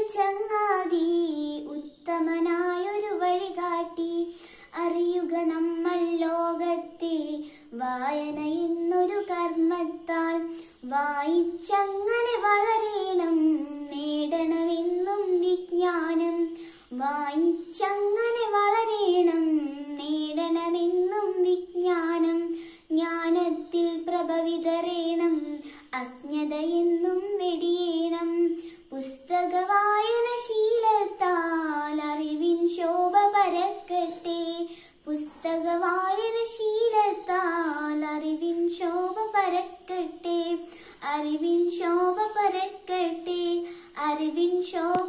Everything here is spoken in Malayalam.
ചങ്ങാതി ഉത്തമനായൊരു വഴികാട്ടി അറിയുക നമ്മൾ ലോകത്തെ വായന എന്നൊരു കർമ്മത്താൽ വായിച്ചങ്ങനെ വളരേണം നേടണമെന്നും വിജ്ഞാനം വായിച്ചങ്ങനെ വളരേണം നേടണമെന്നും വിജ്ഞാനം ജ്ഞാനത്തിൽ പ്രഭ വിതറേണം അജ്ഞതയെന്നും വെടിയേണം പുസ്തക വായന ശീലത്താൽ അറിവിൻ ശോഭ പരക്കട്ടെ പുസ്തക വായന ശീലത്താൽ അറിവിൻ ശോഭ പരക്കട്ടെ അറിവിൻ ശോഭ പരക്കട്ടെ അറിവിൻ ശോഭ